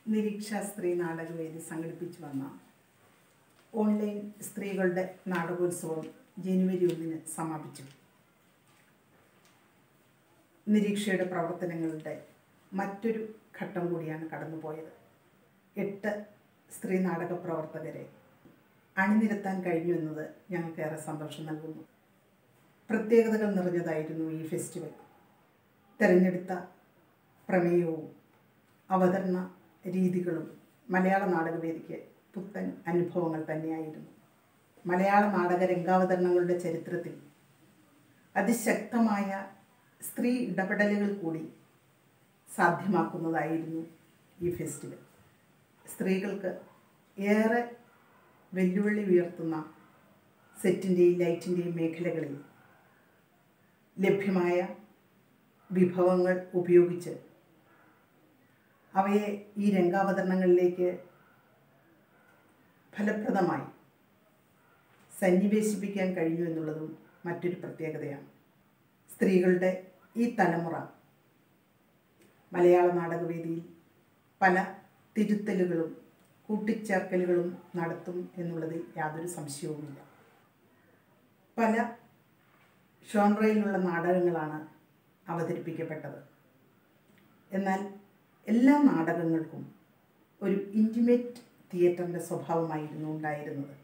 നിരീക്ഷ സ്ത്രീ നാടകവേദി സംഘടിപ്പിച്ചു വന്ന ഓൺലൈൻ സ്ത്രീകളുടെ നാടകോത്സവം ജനുവരി ഒന്നിന് സമാപിച്ചു നിരീക്ഷയുടെ പ്രവർത്തനങ്ങളുടെ മറ്റൊരു ഘട്ടം കൂടിയാണ് കടന്നുപോയത് എട്ട് സ്ത്രീ നാടക പ്രവർത്തകരെ അണിനിരത്താൻ കഴിഞ്ഞു എന്നത് ഞങ്ങൾക്കേറെ സന്തോഷം നൽകുന്നു പ്രത്യേകതകൾ നിറഞ്ഞതായിരുന്നു ഈ ഫെസ്റ്റിവൽ തിരഞ്ഞെടുത്ത പ്രമേയവും അവതരണ രീതികളും മലയാള നാടകവേദിക്ക് പുത്തൻ അനുഭവങ്ങൾ തന്നെയായിരുന്നു മലയാള നാടക രംഗാവതരണങ്ങളുടെ ചരിത്രത്തിൽ അതിശക്തമായ സ്ത്രീ ഇടപെടലുകൾ കൂടി സാധ്യമാക്കുന്നതായിരുന്നു ഈ ഫെസ്റ്റിവൽ സ്ത്രീകൾക്ക് ഏറെ വെല്ലുവിളി ഉയർത്തുന്ന സെറ്റിൻ്റെയും ലൈറ്റിൻ്റെയും മേഖലകളിൽ ലഭ്യമായ വിഭവങ്ങൾ ഉപയോഗിച്ച് അവയെ ഈ രംഗാവതരണങ്ങളിലേക്ക് ഫലപ്രദമായി സന്നിവേശിപ്പിക്കാൻ കഴിഞ്ഞു എന്നുള്ളതും മറ്റൊരു പ്രത്യേകതയാണ് സ്ത്രീകളുടെ ഈ തലമുറ മലയാള നാടകവേദിയിൽ പല തിരുത്തലുകളും കൂട്ടിച്ചേർക്കലുകളും നടത്തും എന്നുള്ളതിൽ യാതൊരു സംശയവുമില്ല പല ഷോൺറയിലുള്ള നാടകങ്ങളാണ് അവതരിപ്പിക്കപ്പെട്ടത് എന്നാൽ എല്ലാ നാടകങ്ങൾക്കും ഒരു ഇൻറ്റിമേറ്റ് തിയേറ്ററിൻ്റെ സ്വഭാവമായിരുന്നു ഉണ്ടായിരുന്നത്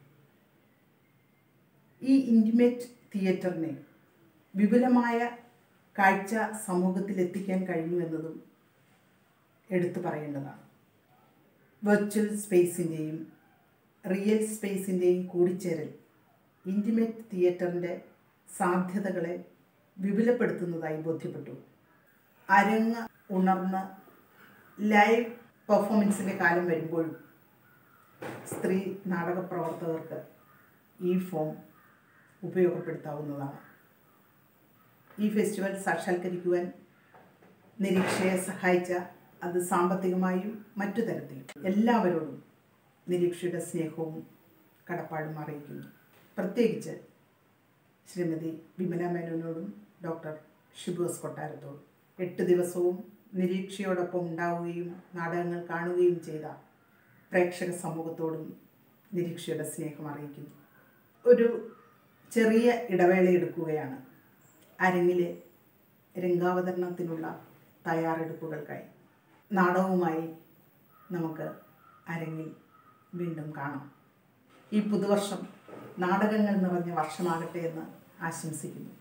ഈ ഇൻറ്റിമേറ്റ് തിയേറ്ററിനെ വിപുലമായ കാഴ്ച സമൂഹത്തിൽ എത്തിക്കാൻ കഴിഞ്ഞു എന്നതും എടുത്തു പറയേണ്ടതാണ് വെർച്വൽ സ്പേസിൻ്റെയും റിയൽ സ്പേസിൻ്റെയും കൂടിച്ചേരൽ ഇൻറ്റിമേറ്റ് തിയേറ്ററിൻ്റെ സാധ്യതകളെ വിപുലപ്പെടുത്തുന്നതായി ബോധ്യപ്പെട്ടു അരങ്ങ് ഉണർന്ന് ലൈവ് പെർഫോമൻസിൻ്റെ കാലം വരുമ്പോഴും സ്ത്രീ നാടക പ്രവർത്തകർക്ക് ഈ ഫോം ഉപയോഗപ്പെടുത്താവുന്നതാണ് ഈ ഫെസ്റ്റിവൽ സാക്ഷാത്കരിക്കുവാൻ നിരീക്ഷയെ സഹായിച്ച അത് സാമ്പത്തികമായും മറ്റു തരത്തിലും എല്ലാവരോടും നിരീക്ഷയുടെ സ്നേഹവും കടപ്പാടും അറിയിക്കുന്നു പ്രത്യേകിച്ച് ശ്രീമതി വിമല മേനോനോടും ഡോക്ടർ ഷിബോസ് കൊട്ടാരത്തോടും എട്ട് ദിവസവും നിരീക്ഷയോടൊപ്പം ഉണ്ടാവുകയും നാടകങ്ങൾ കാണുകയും ചെയ്ത പ്രേക്ഷക സമൂഹത്തോടും നിരീക്ഷയുടെ സ്നേഹം അറിയിക്കുന്നു ഒരു ചെറിയ ഇടവേള എടുക്കുകയാണ് അരങ്ങിലെ രംഗാവതരണത്തിനുള്ള തയ്യാറെടുപ്പുകൾക്കായി നാടകവുമായി നമുക്ക് അരങ്ങിൽ വീണ്ടും കാണാം ഈ പുതുവർഷം നാടകങ്ങൾ നിറഞ്ഞ വർഷമാകട്ടെ എന്ന് ആശംസിക്കുന്നു